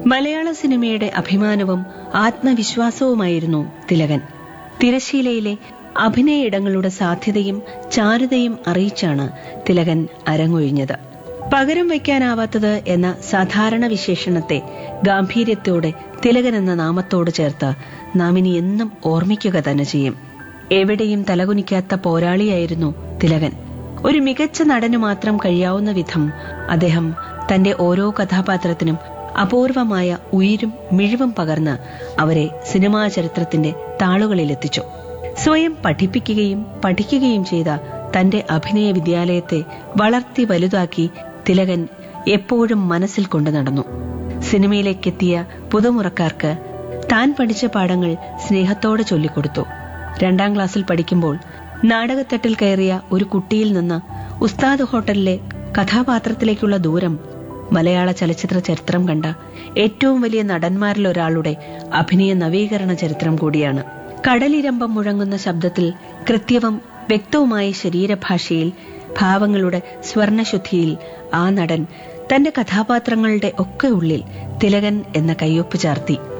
മലയാള സിനിമയുടെ അഭിമാനവും ആത്മവിശ്വാസവുമായിരുന്നു തിലകൻ തിരശീലയിലെ അഭിനയ ഇടങ്ങളുടെ സാധ്യതയും ചാരുതയും അറിയിച്ചാണ് തിലകൻ അരങ്ങൊഴിഞ്ഞത് പകരം വയ്ക്കാനാവാത്തത് എന്ന സാധാരണ വിശേഷണത്തെ ഗാംഭീര്യത്തോടെ തിലകൻ എന്ന നാമത്തോട് ചേർത്ത് നാം ഇനി എന്നും ഓർമ്മിക്കുക തന്നെ ചെയ്യും എവിടെയും തലകുനിക്കാത്ത പോരാളിയായിരുന്നു തിലകൻ ഒരു മികച്ച നടന് മാത്രം കഴിയാവുന്ന വിധം അദ്ദേഹം തന്റെ ഓരോ കഥാപാത്രത്തിനും അപൂർവമായ ഉയിരും മിഴിവും പകർന്ന് അവരെ സിനിമാ ചരിത്രത്തിന്റെ താളുകളിലെത്തിച്ചു സ്വയം പഠിപ്പിക്കുകയും പഠിക്കുകയും ചെയ്ത തന്റെ അഭിനയ വിദ്യാലയത്തെ വളർത്തി വലുതാക്കി തിലകൻ എപ്പോഴും മനസ്സിൽ കൊണ്ടു നടന്നു സിനിമയിലേക്കെത്തിയ പുതുമുറക്കാർക്ക് താൻ പഠിച്ച പാഠങ്ങൾ സ്നേഹത്തോടെ ചൊല്ലിക്കൊടുത്തു രണ്ടാം ക്ലാസ്സിൽ പഠിക്കുമ്പോൾ നാടകത്തട്ടിൽ കയറിയ ഒരു കുട്ടിയിൽ നിന്ന് ഉസ്താദ് ഹോട്ടലിലെ കഥാപാത്രത്തിലേക്കുള്ള ദൂരം മലയാള ചലച്ചിത്ര ചരിത്രം കണ്ട ഏറ്റവും വലിയ നടന്മാരിൽ ഒരാളുടെ അഭിനയ നവീകരണ ചരിത്രം കൂടിയാണ് കടലിരമ്പം മുഴങ്ങുന്ന ശബ്ദത്തിൽ കൃത്യവും വ്യക്തവുമായ ശരീരഭാഷയിൽ ഭാവങ്ങളുടെ സ്വർണശുദ്ധിയിൽ ആ നടൻ തന്റെ കഥാപാത്രങ്ങളുടെ ഒക്കെ ഉള്ളിൽ തിലകൻ എന്ന കയ്യൊപ്പ് ചാർത്തി